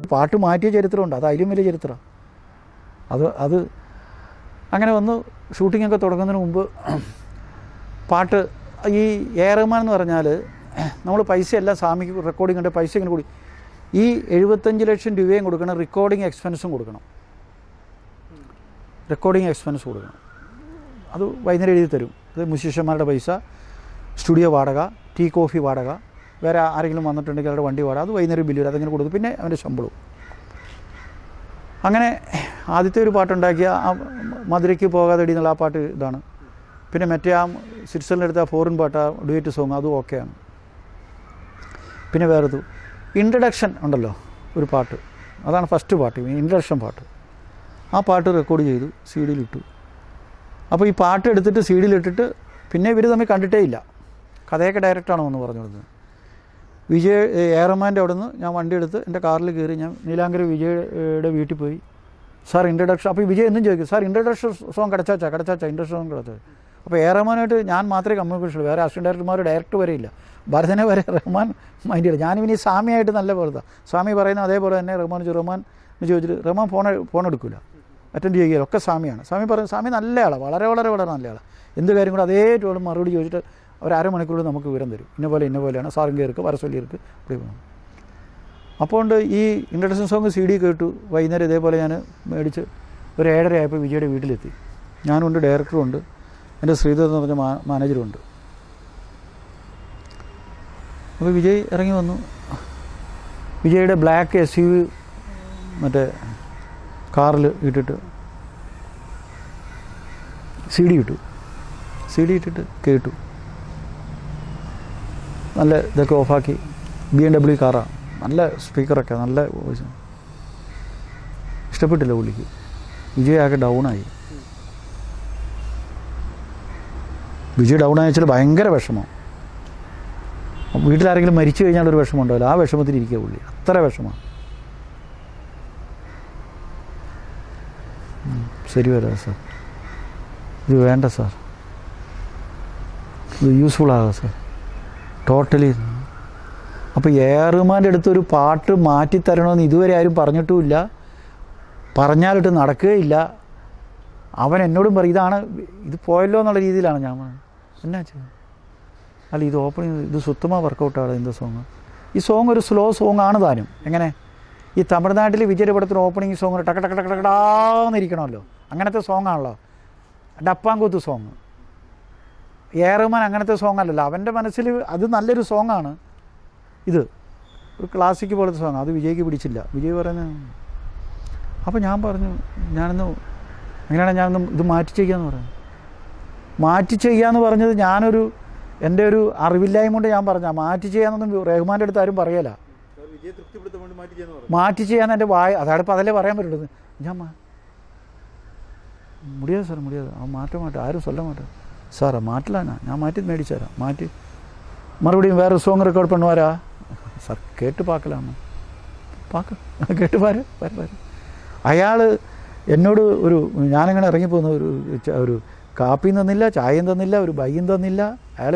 പാട്ട് മാറ്റിയ ചരിത്രമുണ്ട് അത് അതിലും വലിയ ചരിത്രമാണ് അത് അത് അങ്ങനെ വന്നു ഷൂട്ടിങ്ങൊക്കെ തുടങ്ങുന്നതിന് മുമ്പ് പാട്ട് ഈ എ ആർ റഹ്മാൻ എന്ന് പറഞ്ഞാൽ നമ്മൾ പൈസയെല്ലാം സ്വാമിക്ക് റെക്കോർഡിംഗ് ഉണ്ട് പൈസ ഇങ്ങനെ കൂടി ഈ എഴുപത്തഞ്ച് ലക്ഷം രൂപയും കൊടുക്കണം റെക്കോർഡിംഗ് എക്സ്പെൻസും കൊടുക്കണം റെക്കോർഡിംഗ് എക്സ്പെൻസ് കൊടുക്കണം അത് വൈകുന്നേരം എഴുതി തരും അത് മുശിഷ്യന്മാരുടെ പൈസ സ്റ്റുഡിയോ വാടക ടീ കോഫി വാടക വേറെ ആരെങ്കിലും വന്നിട്ടുണ്ടെങ്കിൽ അവരുടെ വണ്ടി വാടക അത് വൈകുന്നേരം ബില്ല് വരും അതങ്ങനെ കൊടുക്കും പിന്നെ അവൻ്റെ ശമ്പളവും അങ്ങനെ ആദ്യത്തെ ഒരു പാട്ടുണ്ടാക്കിയ ആ മധുരയ്ക്ക് പോകാതെ എന്നുള്ള ആ പാട്ട് ഇതാണ് പിന്നെ മറ്റേ ആ സ്വിറ്റ്സർലൻഡ് ആ ഫോറിൻ പാട്ട് ആ ഡുവേറ്റ് സോങ് അതും ഓക്കെയാണ് പിന്നെ വേറെത് ഇൻട്രഡക്ഷൻ ഉണ്ടല്ലോ ഒരു പാട്ട് അതാണ് ഫസ്റ്റ് പാട്ട് ഇൻട്രഡക്ഷൻ പാട്ട് ആ പാട്ട് റെക്കോർഡ് ചെയ്തു സി ഡിയിലിട്ടു അപ്പോൾ ഈ പാട്ട് എടുത്തിട്ട് സി ഡിയിലിട്ടിട്ട് പിന്നെ ഇവർ തമ്മിൽ കണ്ടിട്ടേ ഇല്ല കഥയൊക്കെ ഡയറക്റ്റാണോ എന്ന് പറഞ്ഞു കൊടുത്തത് വിജയ് എയർമാൻ്റെ അവിടെ നിന്ന് ഞാൻ വണ്ടി എടുത്ത് എൻ്റെ കാറിൽ കയറി ഞാൻ നീലാങ്കര വിജയുടെ വീട്ടിൽ പോയി സാർ ഇൻട്രഡക്ഷൻ അപ്പോൾ ഈ വിജയ് എന്നും ചോദിക്കും സാർ ഇൻട്രഡക്ഷൻ സോങ് കിടച്ചാച്ചാ കിടച്ചാച്ചാ ഇൻട്രഡക്ഷൻ സോങ് കിടച്ചാ അപ്പോൾ എ റഹ്മാനായിട്ട് ഞാൻ മാത്രമേ കമ്മ്യൂണിക്കേഷൻ വേറെ അസിസ്റ്റന്റ് ഡയറക്ടർമാർ ഡയറക്ടർ വരെ ഇല്ല ഭരതനെ വരെ റഹ്മാൻ മൈൻഡ് ചെയ്യില്ല ഞാനിവന് ഈ സ്വാമിയായിട്ട് നല്ല വെറുതെ സ്വാമി പറയുന്ന അതേപോലെ തന്നെ റഹ്മാൻ ചോദിച്ചു റഹ്മാൻ എന്ന് ചോദിച്ചിട്ട് റഹ്മാൻ ഫോൺ ഫോൺ എടുക്കില്ല അറ്റൻഡ് ചെയ്യുകയില്ല ഒക്കെ സ്വാമിയാണ് സ്വാമി പറയും സ്വാമി നല്ല ആളാണ് വളരെ വളരെ വളരെ നല്ല ആളാണ് എന്ത് കാര്യം കൂടെ അതേ ടോളും മറുപടി ചോദിച്ചിട്ട് ഒരു അരമണിക്കൂർ നമുക്ക് വിവരം തരും ഇന്ന പോലെ ഇന്ന പോലെയാണ് സാറിങ്കേർക്ക് വരസൊല്ലിയർക്ക് ഇവിടെ പോകണം അപ്പോൾ ഉണ്ട് ഈ ഇൻട്രഡക്ഷൻ സോങ് സി ഡി കേട്ടു വൈകുന്നേരം ഇതേപോലെ ഞാൻ മേടിച്ച് ഒരു ഏഴര ആയപ്പോൾ വിജയുടെ വീട്ടിലെത്തി ഞാനുണ്ട് ഡയറക്ടറും ഉണ്ട് എൻ്റെ ശ്രീധർ എന്ന് പറഞ്ഞ മാ മാനേജറും ഉണ്ട് അപ്പോൾ വിജയ് ഇറങ്ങി വന്നു വിജയുടെ ബ്ലാക്ക് എസ് യു മറ്റേ കാറിൽ ഇട്ടിട്ട് സി ഡി ഇട്ടു സി ഡി ഇട്ടിട്ട് കേട്ടു നല്ല ഇതൊക്കെ ഓഫാക്കി ബി എം ഡബ്ല്യു കാറാണ് നല്ല സ്പീക്കറൊക്കെ നല്ല വോയിസ് ഇഷ്ടപ്പെട്ടില്ല പുള്ളിക്ക് വിജയ് ആകെ ഡൗണായി വിജയ് ഡൗൺ ആയച്ചാൽ ഭയങ്കര വിഷമം വീട്ടിലാരെങ്കിലും മരിച്ചു കഴിഞ്ഞാൽ ഒരു വിഷമം ഉണ്ടാവില്ല ആ വിഷമത്തിൽ ഇരിക്കുക പുള്ളി അത്ര വിഷമമാണ് ഉം, ശരി വരാം സാർ ഇത് വേണ്ട സാർ ഇത് യൂസ്ഫുൾ ആകാം സാർ ടോട്ടലി അപ്പോൾ എ ആർ റഹ്മാൻ്റെ അടുത്തൊരു പാട്ട് മാറ്റിത്തരണമെന്ന് ഇതുവരെ ആരും പറഞ്ഞിട്ടുമില്ല പറഞ്ഞാലിട്ട് നടക്കുകയില്ല അവൻ എന്നോടും പറയും ഇതാണ് ഇത് പോയല്ലോ എന്നുള്ള രീതിയിലാണ് ഞാൻ പറഞ്ഞത്. എന്നാ ചെയ്യും അല്ല ഇത് ഓപ്പണിങ് ഇത് സുത്തமாக വർക്കൗട്ടാണ് இந்த സോങ് ഈ സോങ് ഒരു സ്ലോ സോങ് ആണ് താനും എങ്ങനെ ഈ തമിഴ്നാട്ടിൽ വിജയുടെ പടത്തിന് ഓപ്പണിങ് സോങ് ടക്ക് ടക്ക് ടക്ക് ടക്കടാന്നിരിക്കണമല്ലോ അങ്ങനത്തെ സോങ് ആണല്ലോ ഡപ്പാങ്കൂത്ത് സോങ് എ റഹ്മാൻ അങ്ങനത്തെ സോങ് അല്ലല്ലോ അവൻ്റെ മനസ്സിൽ അത് നല്ലൊരു സോങ് ആണ് ഇത് ഒരു ക്ലാസിക് പോലത്തെ സോങ് അത് വിജയ്ക്ക് പിടിച്ചില്ല വിജയ് പറഞ്ഞു അപ്പോൾ ഞാൻ പറഞ്ഞു ഞാനൊന്ന് അങ്ങനെയാണ് ഞാനൊന്ന് ഇത് മാറ്റി ചെയ്യാന്ന് പറഞ്ഞു മാറ്റി ചെയ്യാന്ന് പറഞ്ഞത് ഞാനൊരു എൻ്റെ ഒരു അറിവില്ലായ്മ കൊണ്ട് ഞാൻ പറഞ്ഞ മാറ്റി ചെയ്യാന്നൊന്നും റഹ്മാൻ്റെ അടുത്ത് ആരും പറയല സാർ വിജയെ തൃപ്തിപ്പെടുത്താൻ വേണ്ടി മാറ്റി ചെയ്യാന്ന് പറഞ്ഞു മാറ്റി ചെയ്യാന്ന് എൻ്റെ വായ അതാണ് ഇപ്പോൾ അതല്ലേ പറയാൻ പറ്റുള്ളത് ഞാൻ മാ முடியாது சார் முடியாது அவன் மாட்ட மாட்டேன் யாரும் சொல்ல மாட்டேன் சார் மாட்டலாண்ணா நான் மாற்றி மேடிச்சு தரேன் மாற்றி மறுபடியும் வேறு சோங் ரெக்கார்ட் பண்ணுவாரா சார் കേട്ട് பார்க்கலாமா பார்க்க കേട്ട് പാര് പാര് പാര് അയാൾ എന്നോട് ഒരു ഞാനിങ്ങനെ ഇറങ്ങിപ്പോകുന്ന ഒരു ച- ഒരു കാപ്പിയും തന്നില്ല ചായയും തന്നില്ല ഒരു ബൈയും തന്നില്ല അയാൾ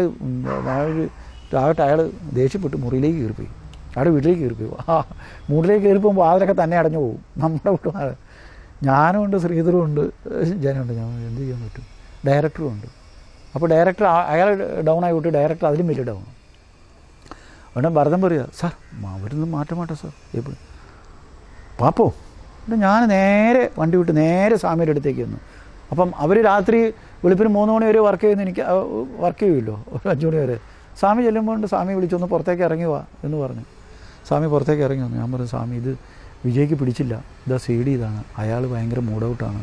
ആകട്ടെ അയാൾ ദേഷ്യപ്പെട്ട് മുറിയിലേക്ക് കയറിപ്പോയി അയാളുടെ വീട്ടിലേക്ക് കയറിപ്പോയി ആ മൂടിലേക്ക് കയറിപ്പോകുമ്പോൾ വാതിലൊക്കെ തന്നെ അടഞ്ഞു പോകും നമ്മുടെ വീട്ടിൽ ഞാനും ഉണ്ട് ശ്രീധറും ഉണ്ട് ജനുണ്ട് ഞാൻ എന്ത് ചെയ്യാൻ പറ്റും ഡയറക്ടറും ഉണ്ട് അപ്പോൾ ഡയറക്ടർ അയാൾ ഡൗൺ ആയി വിട്ട് ഡയറക്ടർ അതിലും വലിയ ഡൗൺ ഉടനെ ഭരതം പറയുക സാർ അവരൊന്നും മാറ്റം മാട്ടെ സാർ എപ്പോഴും പാപ്പോ എന്നിട്ട് ഞാൻ നേരെ വണ്ടി വിട്ട് നേരെ സ്വാമിയുടെ അടുത്തേക്ക് വന്നു അപ്പം അവർ രാത്രി വെളുപ്പിന് മൂന്ന് മണി വരെ വർക്ക് ചെയ്യുന്ന എനിക്ക് വർക്ക് ചെയ്യുമല്ലോ ഒരു അഞ്ച് മണി വരെ സ്വാമി ചെല്ലുമ്പോൾ സ്വാമി വിളിച്ചൊന്ന് പുറത്തേക്ക് ഇറങ്ങി വാ എന്ന് പറഞ്ഞു സ്വാമി പുറത്തേക്ക് ഇറങ്ങി വന്നു ഞാൻ പറഞ്ഞു സ്വാമി ഇത് വിജയ്ക്ക് പിടിച്ചില്ല ഇതാ സി ഡി ഇതാണ് അയാൾ ഭയങ്കര മൂഡ് ഔട്ടാണ്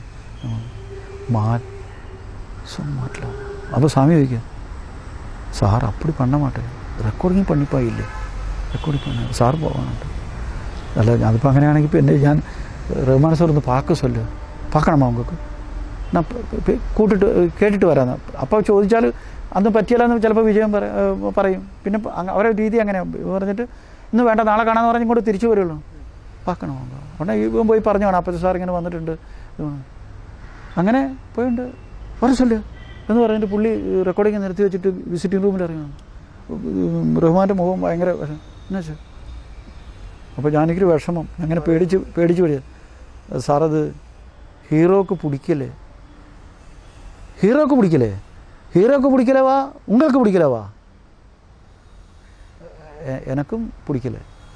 മാ സോ മാറ്റില്ല അപ്പോൾ സ്വാമി ചോദിക്കുക സാർ அப்படி பண்ண மாட்டேன் ரெக்கார்டிங் பண்ணிப்பா இல்லை ரெக்கார்டிங் பண்ண சார் போவான்ட்டு അല്ല അതിപ്പോൾ അങ്ങനെയാണെങ്കിൽ പിന്നെ ഞാൻ റഹ്മാൻ സാർ ഒന്ന് പാക്ക സൊല്ല് പാക്കണമോ உங்களுக்கு ഞാൻ പ- പ- കൂട്ടിട്ട് കേട്ടിട്ട് വരാമെന്ന് അപ്പോൾ ചോദിച്ചാൽ അന്ന് പറ്റിയല്ലെന്ന് ചിലപ്പോൾ വിജയം പറ- ഏഹ് പറയും പിന്നെ പ- അങ്ങ- അവരുടെ രീതി അങ്ങനെ പറഞ്ഞിട്ട് ഇന്ന് വേണ്ട നാളെ കാണാമെന്ന് പറഞ്ഞ് ഇങ്ങോട്ട് തിരിച്ചു വരുള്ളൂ പാക്കണമോ ഉടനെ ഇവൻ പോയി പറഞ്ഞു വേണം അപ്പത്തെ സാർ ഇങ്ങനെ വന്നിട്ടുണ്ട് ഇത് വേണം. അങ്ങനെ പോയിട്ടുണ്ട് ഒരു സൊല്ല് എന്ന് പറഞ്ഞിട്ട് പുള്ളി റെക്കോർഡിങ് നിർത്തി വെച്ചിട്ട് വിസിറ്റിംഗ് റൂമിൽ ഇറങ്ങി വന്നു. റഹ്മാൻ്റെ മുഖം ഭയങ്കര വിഷമം. എന്നാ വെച്ചാൽ അപ്പോൾ ഞാനെനിക്കൊരു വിഷമം അങ്ങനെ പേടിച്ച് പേടിച്ച് പേടി സാറത് ഹീറോക്ക് പിടിക്കല്ലേ ஹீரோக்கு பிடிக்கல ஹீரோக்கு பிடிக்கலவா உங்களுக்கு பிடிக்கலவா எ- எனக்கும் பிடிக்கல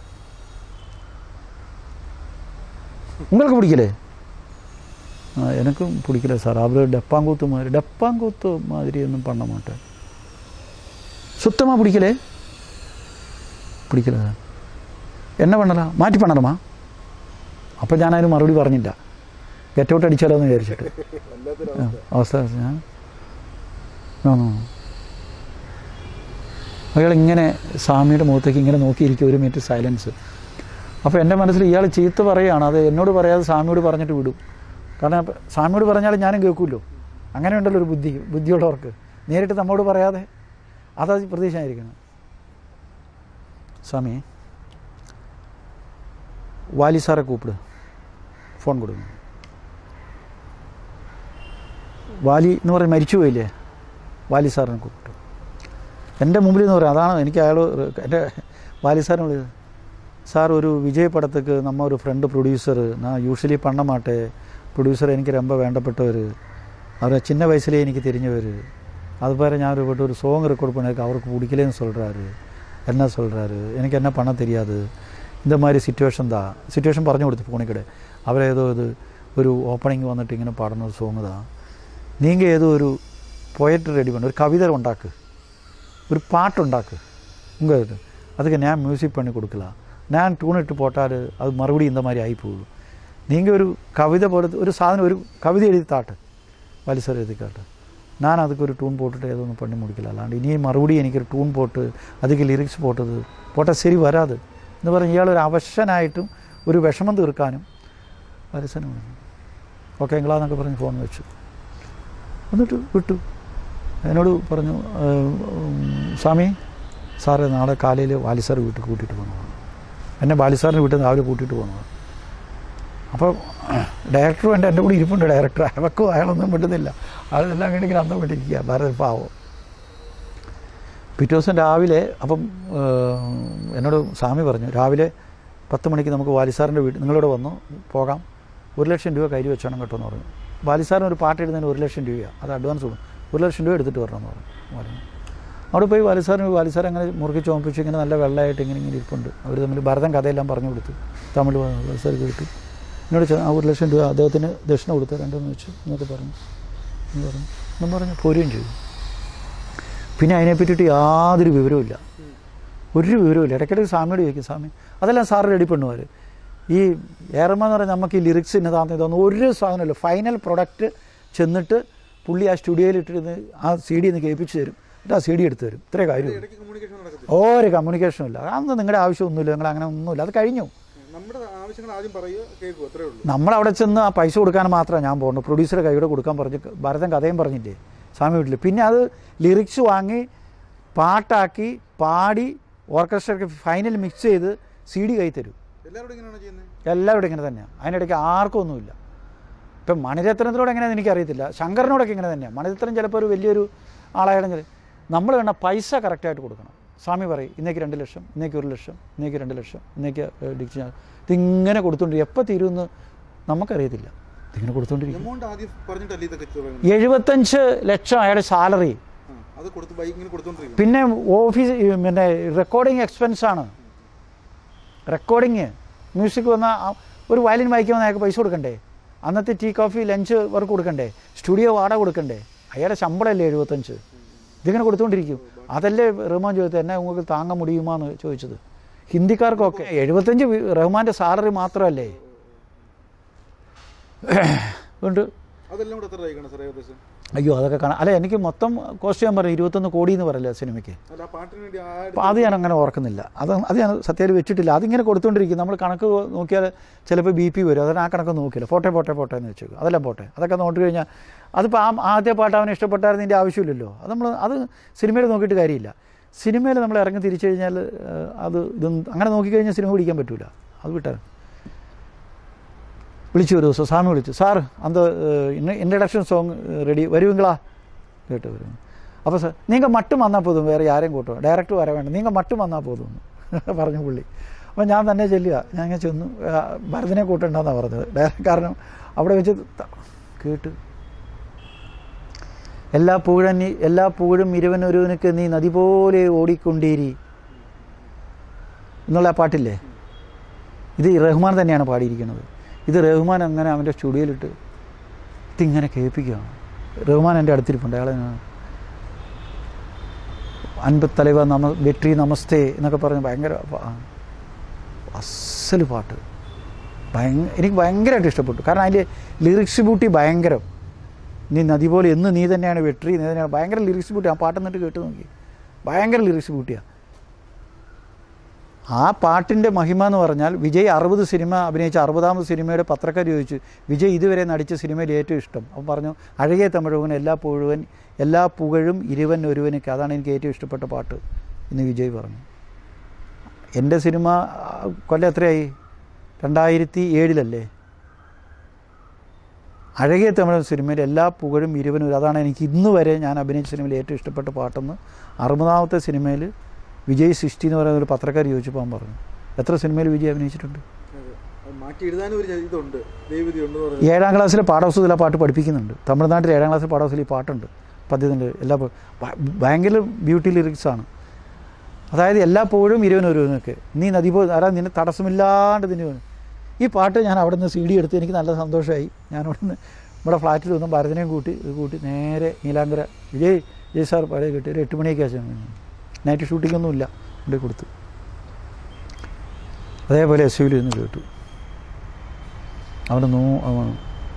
உங்களுக்கு பிடிக்கல ஆ, எனக்கும் பிடிக்கல சார் அவர் டப்பாங்கூத்து மாதிரி டப்பாங்கூத்து மாதிரி ஒன்றும் பண்ண மாட்டேன் சுத்தமாக பிடிக்கல പിടിക്കില്ല സാർ എന്നെ പണലാ മാറ്റി പണലമാ അപ്പം ഞാനതിന് മറുപടി പറഞ്ഞില്ല ഗെറ്റ് ഔട്ട് അടിച്ചാലോ എന്ന് വിചാരിച്ചിട്ട് വല്ലാത്തൊരു ആ, അവസ്ഥ അവസ്ഥ ഞാൻ ആ, ആ. അയാൾ ഇങ്ങനെ സ്വാമിയുടെ മുഖത്തേക്ക് ഇങ്ങനെ നോക്കിയിരിക്കും ഒരു മിനിറ്റ് സൈലൻസ് അപ്പോൾ എൻ്റെ മനസ്സിൽ ഇയാൾ ചീത്ത പറയുകയാണ് അത് എന്നോട് പറയാതെ സ്വാമിയോട് പറഞ്ഞിട്ട് വിടും കാരണം അപ്പ- സ്വാമിയോട് പറഞ്ഞാൽ ഞാനും കേൾക്കുമല്ലോ അങ്ങനെ ഉണ്ടല്ലോ ഒരു ബുദ്ധി ബുദ്ധിയുള്ളവർക്ക് നേരിട്ട് നമ്മോട് പറയാതെ അതാ പ്രതീക്ഷ ആയിരിക്കണം സ്വാമി വാലി സാറെ കൂപ്പിട് ഫോൺ കൊടുക്കുന്നു വാലി എന്ന് പറയും മരിച്ചു പോയില്ലേ വാലി സാറിനെ കൂപ്പിട്ടു എൻ്റെ മുമ്പിൽ നിന്ന് പറയാം അതാണ് എനിക്ക് അയാൾ എൻ്റെ വാലി സാറിനെ വിളിച്ചത് സാർ ഒരു വിജയ് പടത്തേക്ക് നമ്മ ഒരു ഫ്രണ്ട് പ്രൊഡ്യൂസർ ഞാൻ യൂഷ്വലി പണ്ണ മാട്ടെ പ്രൊഡ്യൂസർ എനിക്ക് ரொம்ப വേണ്ടപ്പെട്ടവർ அவர் சின்ன வயசுலேயே எனக்கு தெரிஞ்சவர் அது பாரு ഞാൻ ஒரு ஒரு சோங் ரெக்கார்ட் பண்ணிருக்கு அவருக்கு பிடிக்கலன்னு சொல்கிறாரு என்ன சொல்கிறாரு எனக்கு என்ன பண்ண தெரியாது இந்த மாதிரி സിറ്റുവേഷൻ താ സിറ്റുവേഷൻ പറഞ്ഞു കൊടുത്തു ഫോണിക്കിടെ അവരേതോ ഇത് ഒരു ഓപ്പണിങ് വന്നിട്ട് ഇങ്ങനെ പാടുന്ന ഒരു സോങ് താ நீங்கள் ஏதோ ஒரு பொயட்ரி ரெடி பண்ண ஒரு கவிதை உண்டாக்கு ஒரு பாட்டு உண்டாக்கு உங்கள் இது அதுக்கு நான் மியூசிக் பண்ணி கொடுக்கலாம் நான் ട്യൂൺ ഇട്ട് പോട്ടാൽ അത് മറുപടി இந்த மாதிரி ആയി പോകും நீங்கள் ஒரு கவிதை போடுறது ஒரு சாதனம் ஒரு கவிதை எழுதி தாட்டு വലിസർ എഴുതി കാട്ട് ഞാൻ അതൊക്കെ ഒരു ട്യൂൺ പോട്ടിട്ട് ഏതോ ഒന്ന് പണി മുടിക്കില്ല അല്ലാണ്ട് ഇനി മറുപടി എനിക്കൊരു ട്യൂൺ പോട്ട് അതിക്ക് ലിറിക്സ് പോട്ടത് പോട്ടാൽ ശരി വരാത് എന്ന് പറഞ്ഞ് ഇയാളൊരു അവശനായിട്ടും ഒരു വിഷമം തീർക്കാനും വലിസന് ഓക്കെ എങ്ങളാന്നൊക്കെ പറഞ്ഞ് ഫോൺ വെച്ചു എന്നിട്ട് വിട്ടു എന്നോട് പറഞ്ഞു "ഏഹ്, ഉം, സ്വാമി സാറ് നാളെ കാലയിൽ വാലിസാർ വീട്ടിൽ കൂട്ടിയിട്ട് പോകുന്നതാണ് എന്നെ ബാലിസാറിന് വീട്ടിൽ നിന്ന് രാവിലെ കൂട്ടിയിട്ട് പോകുന്നതാണ് അപ്പോൾ ഡയറക്ടറും എൻ്റെ എൻ്റെ കൂടെ ഇരിപ്പുണ്ട് ഡയറക്ടർ അയാൾക്കും അയാളൊന്നും വിട്ടുന്നില്ല അയാളെല്ലാം കണ്ടെങ്കിൽ അന്തം വിട്ടിരിക്കുക വേറെ പാവം പിറ്റേ ദിവസം രാവിലെ അപ്പം ഏഹ്, എന്നോട് സ്വാമി പറഞ്ഞു രാവിലെ പത്ത് മണിക്ക് നമുക്ക് വാലിസാറിൻ്റെ വീട്ടിൽ നിങ്ങളിവിടെ വന്നു പോകാം ഒരു ലക്ഷം രൂപ കയ്യിൽ വെച്ചോണം കേട്ടോ എന്ന് പറഞ്ഞു വാലിസാറിന് ഒരു പാട്ട് എഴുതുന്നതിന് ഒരു ലക്ഷം രൂപയാണ് അത് അഡ്വാൻസ് കൊടുക്കും ഒരു ലക്ഷം രൂപ എടുത്തിട്ട് വരണം എന്ന് പറഞ്ഞു പറഞ്ഞു അവിടെ പോയി വാലിസാറിന് വാലിസാർ അങ്ങനെ മുറുക്കി ചോമിപ്പിച്ച് ഇങ്ങനെ നല്ല വെള്ളമായിട്ട് ഇങ്ങനെ ഇങ്ങനെ ഇരിപ്പുണ്ട് അവർ തമ്മിൽ ഭരതം കഥയെല്ലാം പറഞ്ഞു കൊടുത്തു തമിഴ് വാലിസാർ കേട്ടു എന്നോട് ചോ- ആ ഒരു ലക്ഷം രൂപ അദ്ദേഹത്തിന് ദക്ഷിണ കൊടുത്തു രണ്ടെന്ന് വെച്ചു എന്നൊക്കെ പറഞ്ഞു എന്ന് പറഞ്ഞു എന്നും പറഞ്ഞു പോരുകയും ചെയ്തു പിന്നെ അതിനെ പറ്റിയിട്ട് യാതൊരു വിവരവുമില്ല ഒരു വിവരവുമില്ല ഇടയ്ക്കിടയ്ക്ക് സ്വാമിയോട് ചോദിക്കും സ്വാമി അതെല്ലാം സാറ് റെഡി പെണ്ണുമാർ ഈ ഏറമ്മ എന്ന് പറഞ്ഞാൽ നമുക്ക് ഈ ലിറിക്സ് ഇന്നതാന്ന് ഇതൊന്നും ഒരു സാധനമില്ല ഫൈനൽ പ്രൊഡക്റ്റ് ചെന്നിട്ട് പുള്ളി ആ സ്റ്റുഡിയോയിൽ ഇട്ടിരുന്ന് ആ സി ഡി ഒന്ന് കേൾപ്പിച്ച് തരും എന്നിട്ട് ആ സി ഡി എടുത്ത് തരും ഇത്രേ കാര്യമുള്ളൂ ഇടയ്ക്ക് കമ്മ്യൂണിക്കേഷൻ നടക്കത്തില്ല ഒരു കമ്മ്യൂണിക്കേഷനും ഇല്ല അതൊന്നും നിങ്ങളുടെ ആവശ്യമൊന്നുമില്ല നിങ്ങൾ അങ്ങനെ ഒന്നുമില്ല അത് കഴിഞ്ഞു നമ്മുടെ ആവശ്യങ്ങൾ ആദ്യം പറയുക കേൾക്കുക അത്രേ ഉള്ളൂ നമ്മളവിടെ ചെന്ന് ആ പൈസ കൊടുക്കാൻ മാത്രമേ ഞാൻ പോകുന്നു പ്രൊഡ്യൂസറെ കൈയോടെ കൊടുക്കാൻ പറഞ്ഞ് ഭരതൻ കഥയും പറഞ്ഞില്ലേ സ്വാമി വീട്ടിൽ പിന്നെ അത് ലിറിക്സ് വാങ്ങി പാട്ടാക്കി പാടി ഓർക്കസ്ട്രയ്ക്ക് ഫൈനൽ മിക്സ് ചെയ്ത് സി ഡി കൈ തരും എല്ലാവരോടും ഇങ്ങനെയാണോ ചെയ്യുന്നത് എല്ലാവരും ഇങ്ങനെ തന്നെയാണ് അതിനിടയ്ക്ക് ആർക്കും ഒന്നുമില്ല ഇപ്പം മണിരത്നത്തിനോട് എങ്ങനെയാണെന്ന് എനിക്കറിയത്തില്ല ശങ്കറിനോടൊക്കെ ഇങ്ങനെ തന്നെയാണ് മണിരത്നം ചിലപ്പോൾ ഒരു വലിയൊരു ആളായാണെങ്കിൽ നമ്മൾ വേണ്ട പൈസ കറക്റ്റായിട്ട് കൊടുക്കണം സ്വാമി പറയും ഇന്നേക്ക് രണ്ട് ലക്ഷം ഇന്നേക്ക് ഒരു ലക്ഷം ഇന്നേക്ക് രണ്ട് ലക്ഷം ഇന്നേക്ക് ഡിക്ഷൻ ഇതിങ്ങനെ കൊടുത്തോണ്ടിരിക്കും എപ്പോൾ തീരുമെന്ന് നമുക്കറിയത്തില്ല ഇതിങ്ങനെ കൊടുത്തോണ്ടിരിക്കും എമൗണ്ട് ആദ്യം പറഞ്ഞിട്ടല്ലേ ഇതൊക്കെ തുടങ്ങുന്നത് എഴുപത്തഞ്ച് ലക്ഷം അയാളുടെ സാലറി ആ, അത് കൊടുത്ത് ബൈ ഇങ്ങനെ കൊടുത്തോണ്ടിരിക്കും പിന്നെ ഓഫീസ് പിന്നെ റെക്കോർഡിങ് എക്സ്പെൻസ് ആണ് റെക്കോർഡിങ് മ്യൂസിക് വന്ന ഒരു വയലിൻ വായിക്കാൻ അയാൾക്ക് പൈസ കൊടുക്കണ്ടേ അന്നത്തെ ടീ കോഫി ലഞ്ച് വർക്ക് കൊടുക്കണ്ടേ സ്റ്റുഡിയോ വാടക കൊടുക്കണ്ടേ അയാളുടെ ശമ്പളമല്ലേ എഴുപത്തഞ്ച് ഇതിങ്ങനെ കൊടുത്തുകൊണ്ടിരിക്കും അതല്ലേ റഹ്മാൻ ചോദിച്ചത് എന്നെ നിങ്ങൾക്ക് താങ്ങാൻ മുടിയുമാന്ന് ചോദിച്ചത് ഹിന്ദിക്കാർക്കൊക്കെ എഴുപത്തഞ്ച് വി- റഹ്മാൻ്റെ സാലറി മാത്രമല്ലേ ഉണ്ട് അതെല്ലാം കൂടെ എത്ര രൂപയ്ക്കാണ് സാർ ഏകദേശം അയ്യോ അതൊക്കെ കാണാം അല്ല എനിക്ക് മൊത്തം കോസ്റ്റ് ഞാൻ പറഞ്ഞു ഇരുപത്തൊന്ന് കോടി എന്ന് പറയില്ല സിനിമയ്ക്ക് അല്ല ആ പാട്ടിന് വേണ്ടി ആ അപ്പോൾ അത് ഞാൻ അങ്ങനെ ഓർക്കുന്നില്ല അത് അത് ഞാൻ സത്യത്തിൽ വെച്ചിട്ടില്ല അതിങ്ങനെ കൊടുത്തുകൊണ്ടിരിക്കും നമ്മൾ കണക്ക് നോക്കിയാൽ ചിലപ്പോൾ ബി പി വരും അതിന് ആ കണക്ക് നോക്കില്ല പോട്ടെ പോട്ടെ പോട്ടെ എന്ന് വെച്ചേക്കും അതെല്ലാം പോട്ടെ അതൊക്കെ നോക്കി കഴിഞ്ഞാൽ അതിപ്പോൾ ആ ആദ്യ പാട്ട് അവന് ഇഷ്ടപ്പെട്ടായിരുന്നതിൻ്റെ ആവശ്യമില്ലല്ലോ അത് നമ്മൾ അത് സിനിമയിൽ നോക്കിയിട്ട് കാര്യമില്ല സിനിമയിൽ നമ്മൾ ഇറങ്ങി തിരിച്ചു കഴിഞ്ഞാൽ ഏഹ്, അത് ഇതൊന്നും അങ്ങനെ നോക്കിക്കഴിഞ്ഞാൽ സിനിമ പിടിക്കാൻ പറ്റില്ല അത് വിട്ടാൽ വിളിച്ചു ഒരു ദിവസം സ്വാമി വിളിച്ചു സാർ അന്ത ഇൻട്രഡക്ഷൻ സോങ് ரெடி வருவீங்களா கேட்டு வருவேன் അപ്പോൾ സാർ നിങ്ങൾ മട്ടും വന്നാൽ പോതും വേറെ ആരെയും കൂട്ടും ഡയറക്ടർ വരാൻ വേണ്ട നിങ്ങൾ മട്ടും വന്നാൽ പോതും പറഞ്ഞു പുള്ളി അപ്പം ഞാൻ തന്നെ ചെല്ലുക ഞാൻ ഇങ്ങനെ ചെന്നു ആ, ഭരതനെ കൂട്ടണ്ടെന്നാണ് പറഞ്ഞത് ഡയറക്റ്റ് കാരണം അവിടെ വെച്ച് ത- കേട്ട് എല്ലാ പൂഴൻ എല്ലാ പൂഴും ഇരുവനൊരുവനക്ക് നീ നദി പോലെ ഓടിക്കൊണ്ടേരി എന്നുള്ള ആ പാട്ടില്ലേ ഇത് റഹ്മാൻ തന്നെയാണ് പാടിയിരിക്കുന്നത് ഇത് റഹ്മാൻ അങ്ങനെ അവൻ്റെ സ്റ്റുഡിയോയിലിട്ട് ഇതിങ്ങനെ കേൾപ്പിക്കുകയാണ് റഹ്മാൻ എൻ്റെ അടുത്തിരിപ്പുണ്ട് അയാളെ ഞാൻ അൻപത്തലവ നമ വെട്രി നമസ്തേ എന്നൊക്കെ പറഞ്ഞ് ഭയങ്കര പ- അസ്സല് പാട്ട് ഭയങ്കര എനിക്ക് ഭയങ്കരമായിട്ട് ഇഷ്ടപ്പെട്ടു കാരണം അതിൻ്റെ ലിറിക്സ് ബ്യൂട്ടി ഭയങ്കരം നീ നദി പോലെ എന്ന് നീ തന്നെയാണ് വെട്രി നീ തന്നെയാണ് ഭയങ്കര ലിറിക്സ് ബ്യൂട്ടി ആ പാട്ട് എന്നിട്ട് കേട്ട് നോക്കി ഭയങ്കര ലിറിക്സ് ബ്യൂട്ടിയാണ് ആ പാട്ടിൻ്റെ മഹിമ എന്ന് പറഞ്ഞാൽ വിജയ് അറുപത് സിനിമ അഭിനയിച്ച അറുപതാമത് സിനിമയുടെ പത്രക്കാർ ചോദിച്ചു വിജയ് ഇതുവരെ നടിച്ച സിനിമയിൽ ഏറ്റവും ഇഷ്ടം അപ്പം പറഞ്ഞു അഴകിയ തമിഴകൻ എല്ലാ പുഴുവൻ എല്ലാ പുകഴും ഇരുവൻ ഒരുവനൊക്കെ അതാണ് എനിക്ക് ഏറ്റവും ഇഷ്ടപ്പെട്ട പാട്ട് എന്ന് വിജയ് പറഞ്ഞു എൻ്റെ സിനിമ ആ, കൊല്ലം എത്രയായി രണ്ടായിരത്തി ഏഴിലല്ലേ അഴകിയ തമിഴൻ സിനിമയിൽ എല്ലാ പുകഴും ഇരുവനും ഒരു- അതാണ് എനിക്ക് ഇന്ന് വരെ ഞാൻ അഭിനയിച്ച സിനിമയിൽ ഏറ്റവും ഇഷ്ടപ്പെട്ട പാട്ടെന്ന് അറുപതാമത്തെ സിനിമയിൽ വിജയ് സൃഷ്ടി എന്ന് പറയുന്ന ഒരു പത്രക്കാർ ചോദിച്ചപ്പോൾ അവൻ പറഞ്ഞു എത്ര സിനിമയിൽ വിജയ് അഭിനയിച്ചിട്ടുണ്ട് അതെ. അത് മാറ്റി എഴുതാനും ഒരു ഇതുണ്ട് ദൈവതി ഉണ്ട് എന്ന് ഏഴാം ക്ലാസ്സിലെ പാഠപുസ്തകത്തിൽ ആ പാട്ട് പഠിപ്പിക്കുന്നുണ്ട് തമിഴ്നാട്ടിൽ ഏഴാം ക്ലാസ്സിൽ പാഠപുസ്തകത്തിൽ ഈ പാട്ടുണ്ട് പദ്യത്തിൻ്റെ എല്ലാ പ- ഭ- ഭയങ്കര ബ്യൂട്ടി ലിറിക്സ് ആണ് അതായത് എല്ലാ പോഴും ഇരുവനും ഒരുവനൊക്കെ നീ നദി പോ അതായത് നിന്നെ തടസ്സമില്ലാണ്ട് നിന്നെ വേണം. ഈ പാട്ട് ഞാൻ അവിടെ നിന്ന് സി ഡി എടുത്ത് എനിക്ക് നല്ല സന്തോഷമായി ഞാൻ അവിടെ നിന്ന് നമ്മുടെ ഫ്ലാറ്റിൽ വന്നു ഭരതനെയും കൂട്ടി ഇത് കൂട്ടി നേരെ നീലാങ്കര വിജയ് വിജയ് സാർ പഴയ കിട്ടി ഒരു എട്ട് മണിയൊക്കെ ആശം നൈറ്റ് ഷൂട്ടിങ്ങൊന്നും ഇല്ല കൊണ്ടേ കൊടുത്തു അതേപോലെ എസ് യുവിൽ നിന്ന് കേട്ടു അവിടെ നോ അവൻ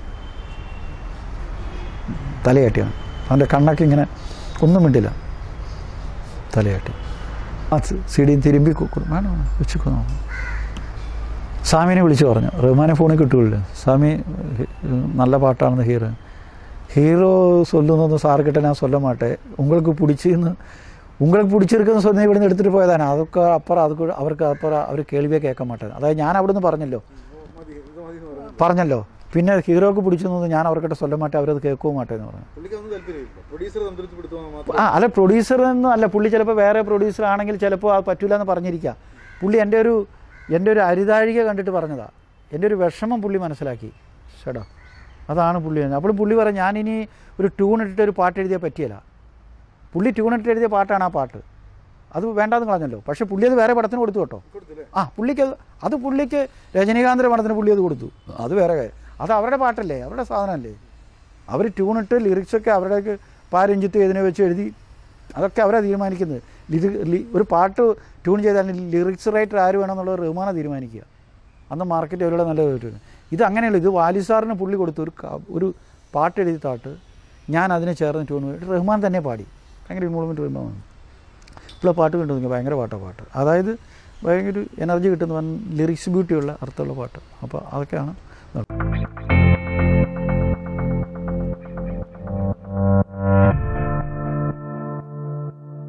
തലയാട്ടിയാണ് അവൻ്റെ കണ്ണൊക്കെ ഇങ്ങനെ ഒന്നും മിണ്ടില്ല തലയാട്ടി ആ സി ഡിയും തിരുമ്പി കൊടുക്കും വേണം വേണം വെച്ചിക്കോ സ്വാമിനെ വിളിച്ചു പറഞ്ഞു റഹ്മാനെ ഫോണിൽ കിട്ടുമല്ലോ സ്വാമി ഹി- നല്ല പാട്ടാണെന്ന് ഹീറോ ஹீரோ சொல்லுன்னு சார் கிட்ட நான் சொல்ல மாட்டேன் உங்களுக்கு பிடிச்சின்னு உங்களுக்கு பிடிச்சிருக்குன்னு சொன்ன ഇവിടുന്ന് എടുത്തിട്ട് പോയതാണ് അതൊക്കെ അപ്പുറം അത് അവർക്ക് അപ്പുറം അവർ കേൾവിയെ കേൾക്കാൻ മാട്ടേൻ അതായത് ഞാൻ അവിടുന്ന് പറഞ്ഞല്ലോ മതി ഇത് മതി എന്ന് പറഞ്ഞു പറഞ്ഞല്ലോ പിന്നെ ഹീറോക്ക് പിടിച്ചെന്ന് ഞാൻ അവർക്കിട്ട് சொல்ல മാട്ടേ അവരത് കേൾക്കുകയും മാട്ടേ എന്ന് പറഞ്ഞു പുള്ളിക്ക് അതൊന്നും താല്പര്യമില്ല പ്രൊഡ്യൂസർ സംതൃപ്തിപ്പെടുത്തുമ്പോൾ മാത്രം ആ അല്ല പ്രൊഡ്യൂസർ ഒന്നും അല്ല പുള്ളി ചിലപ്പോൾ വേറെ പ്രൊഡ്യൂസർ ആണെങ്കിൽ ചിലപ്പോൾ അത് പറ്റൂല എന്ന് പറഞ്ഞിരിക്കാം പുള്ളി എൻ്റെ ഒരു എൻ്റെ ഒരു അരിതാഴിക കണ്ടിട്ട് പറഞ്ഞതാ എൻ്റെ ഒരു വിഷമം പുള്ളി മനസ്സിലാക്കി ചേട്ടാ അതാണ് പുള്ളി പറഞ്ഞത് അപ്പോൾ പുള്ളി പറഞ്ഞു ഞാനിനി ഒരു ട്യൂൺ ഇട്ടിട്ട് ഒരു പാട്ട് എഴുതിയാൽ പറ്റിയല്ല പുള്ളി ട്യൂൺ ഇട്ടിട്ട് എഴുതിയ പാട്ടാണ് ആ പാട്ട് അത് വേണ്ടാന്ന് കളഞ്ഞല്ലോ പക്ഷേ പുള്ളി അത് വേറെ പടത്തിന് കൊടുത്തു കേട്ടോ കൊടുത്തില്ലേ ആ പുള്ളിക്ക് അത് അത് പുള്ളിക്ക് രജനീകാന്തിൻ്റെ പടത്തിന് പുള്ളി അത് കൊടുത്തു അത് വേറെ കാര്യം അത് അവരുടെ പാട്ടല്ലേ അവരുടെ സാധനമല്ലേ അവർ ട്യൂണിട്ട് ലിറിക്സൊക്കെ അവരുടെയൊക്കെ പാരഞ്ജിത്ത് ഇതിനെ വെച്ച് എഴുതി അതൊക്കെ അവരാണ് തീരുമാനിക്കുന്നത് ലിറി ലി- ഒരു പാട്ട് ട്യൂൺ ചെയ്താൽ ലിറിക്സ് റൈറ്റർ ആര് വേണമെന്നുള്ളത് റഹ്മാനാണ് തീരുമാനിക്കുക അന്ന് മാർക്കറ്റ് അവരുടെ നല്ല കിട്ടുന്നത് ഇത് അങ്ങനെയല്ല ഇത് വാലി സാറിന് പുള്ളി കൊടുത്തു ഒരു ക- ഒരു പാട്ട് എഴുതി താട്ട് ഞാൻ അതിനെ ചേർന്ന് ട്യൂൺ ചെയ്തു. റഹ്മാൻ തന്നെ പാടി ഭയങ്കര ഇൻവോൾവ്മെൻറ്റ് റഹ്മാൻ ഇപ്പോൾ പാട്ട് കണ്ടു നോക്കി ഭയങ്കര പാട്ടാണ് പാട്ട് അതായത് ഭയങ്കര എനർജി കിട്ടുന്ന ലിറിക്സ് ബ്യൂട്ടിയുള്ള അർത്ഥമുള്ള പാട്ട് അപ്പോൾ അതൊക്കെയാണ്